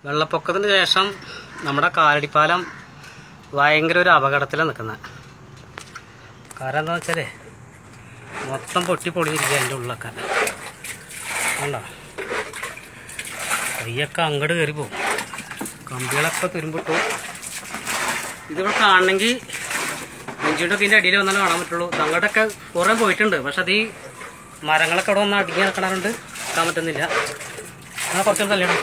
വെള്ളപ്പൊക്കത്തിന് ശേഷം നമ്മുടെ കാലടിപ്പാലം ഭയങ്കര ഒരു അപകടത്തിലാണ് നിൽക്കുന്നത് കാരണം എന്താ വെച്ചാലേ മൊത്തം പൊട്ടി പൊളിഞ്ഞിരിക്കുക അതിൻ്റെ ഉള്ളൊക്കെ കണ്ടോ കയ്യൊക്കെ അങ്ങോട്ട് കയറി പോകും കമ്പികളൊക്കെ തുരുമ്പിട്ടു ഇതിവിടെ കാണണമെങ്കിൽ നെഞ്ചിട്ടൊക്കെ ഇതിൻ്റെ അടിയിൽ വന്നാലേ കാണാൻ പറ്റുള്ളൂ അങ്ങോട്ടൊക്കെ കുറേ പോയിട്ടുണ്ട് പക്ഷെ അത് ഈ മരങ്ങളൊക്കെ ഇവിടെ വന്ന് അടിഞ്ഞ് കിടക്കണറുണ്ട് കാണാൻ പറ്റുന്നില്ല അങ്ങനെ കുറച്ചും തല്ലിയണം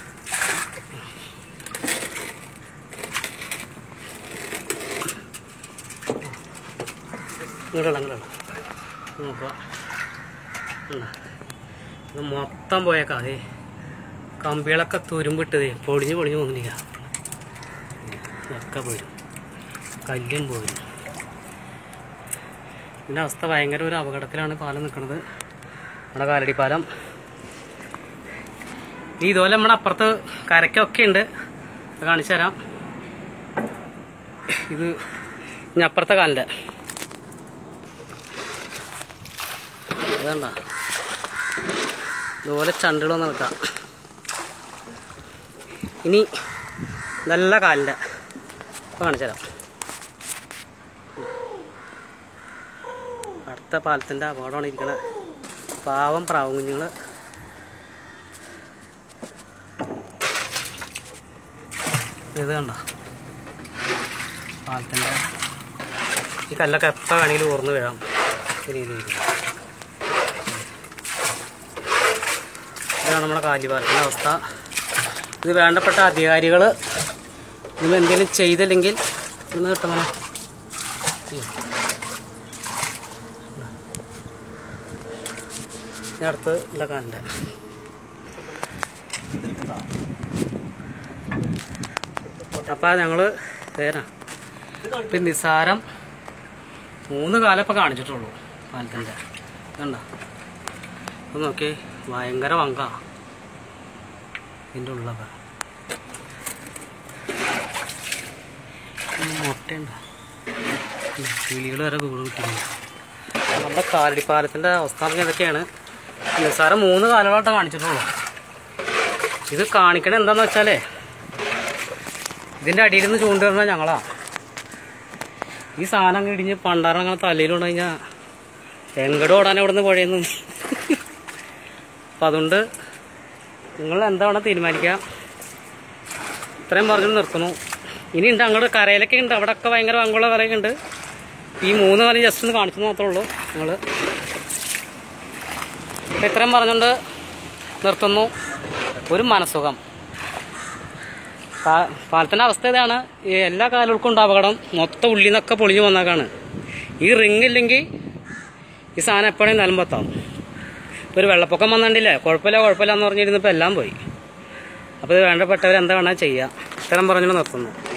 ഇങ്ങോട്ടുള്ള ഇങ്ങോട്ടുള്ള നോക്കുക ഉണ്ടോ? ഇത് മൊത്തം പോയേക്കാം അതേ കമ്പികളൊക്കെ തുരുമ്പിട്ടതേ പൊളിഞ്ഞ് പൊളിഞ്ഞ് പോകുന്നില്ല ഒക്കെ പോരും കല്ലും പോരും ഇതിൻ്റെ അവസ്ഥ ഭയങ്കര ഒരു അപകടത്തിലാണ് പാലം നിൽക്കുന്നത് നമ്മുടെ കാലടി പാലം ഈ ഇതുപോലെ നമ്മുടെ അപ്പുറത്ത് കരയ്ക്കൊക്കെ ഉണ്ട് അത് കാണിച്ചു തരാം ഇത് ഇനി അപ്പുറത്തെ കാലിൻ്റെ അതണ്ട ഇതുപോലെ ചണ്ടുകളൊന്ന് നിൽക്കാം ഇനി നല്ല കാലിൻ്റെ ഇപ്പോൾ കാണിച്ചു തരാം അടുത്ത പാലത്തിൻ്റെ അപകടമാണ് ഇരിക്കണത് പാവം പ്രാവും കുഞ്ഞുങ്ങൾ ഇത് കണ്ട പാലത്തിൻ്റെ ഈ കല്ലൊക്കെ എപ്പോൾ വേണമെങ്കിലും ഊർന്ന് വീഴാം ഈ രീതിയിൽ ഇതാണ് നമ്മുടെ കാലിപാലത്തിൻ്റെ അവസ്ഥ ഇത് വേണ്ടപ്പെട്ട അധികാരികൾ നിങ്ങൾ എന്തെങ്കിലും ചെയ്തില്ലെങ്കിൽ ഇന്ന് കിട്ടണം ഇനി അടുത്ത് ഇല്ല കാലിൻ്റെ അപ്പം ഞങ്ങൾ തേരാ ഇപ്പം നിസാരം മൂന്ന് കാലം ഇപ്പം കാണിച്ചിട്ടുള്ളൂ പാലത്തിൻ്റെ കണ്ട അപ്പം നോക്കി ഭയങ്കര വങ്ക ഇതിൻ്റെ ഉള്ളൊക്കെ മുട്ടയുണ്ട് കിളികൾ വരെ കൂട് കിട്ടുന്നു നമ്മുടെ കാലടിപ്പാലത്തിൻ്റെ അവസ്ഥ ഇതൊക്കെയാണ് നിസ്സാരം മൂന്ന് കാലങ്ങളായിട്ട് കാണിച്ചിട്ടുള്ളൂ ഇത് കാണിക്കണത് എന്താന്ന് വെച്ചാലേ ഇതിൻ്റെ അടിയിൽ നിന്ന് ചൂണ്ടിടുന്നത് ഞങ്ങളാ ഈ സാധനം അങ്ങ് ഇടിഞ്ഞ് പണ്ടാരം അങ്ങനെ തലയിലുണ്ട് കഴിഞ്ഞാൽ എങ്ങോട്ട് ഓടാൻ ഇവിടെ നിന്ന് പുഴയുന്നു അപ്പം അതുകൊണ്ട് നിങ്ങൾ എന്താണ് തീരുമാനിക്കുക ഇത്രയും പറഞ്ഞു നിർത്തുന്നു ഇനി ഉണ്ട് അങ്ങോട്ട് കരയിലൊക്കെ ഉണ്ട് അവിടെയൊക്കെ ഭയങ്കര വങ്കുള്ള കരയൊക്കെ ഉണ്ട് ഈ മൂന്ന് കാലം ജസ്റ്റ് ഒന്ന് കാണിച്ചു മാത്രമേ ഉള്ളൂ നിങ്ങൾ അപ്പം ഇത്രയും പറഞ്ഞുകൊണ്ട് നിർത്തുന്നു ഒരു മനസ്സുഖം പാ- പാലത്തിൻ്റെ അവസ്ഥ ഇതാണ് ഈ എല്ലാ കാലുകൾക്കും ഉണ്ട് അപകടം മൊത്തം ഉള്ളിൽ നിന്നൊക്കെ പൊളിഞ്ഞു വന്നേക്കാണ് ഈ റിങ് ഇല്ലെങ്കിൽ ഈ സാധനം എപ്പോഴും നിലമ്പത്താവും ഇപ്പോൾ ഒരു വെള്ളപ്പൊക്കം വന്നിട്ടില്ലേ കുഴപ്പമില്ല കുഴപ്പമില്ല എന്ന് പറഞ്ഞിരുന്നപ്പോൾ എല്ലാം പോയി അപ്പോൾ ഇത് വേണ്ടപ്പെട്ടവർ എന്താ വേണമെങ്കിൽ ചെയ്യുക ഇത്തരം പറഞ്ഞുകൊണ്ട് നിർത്തുന്നു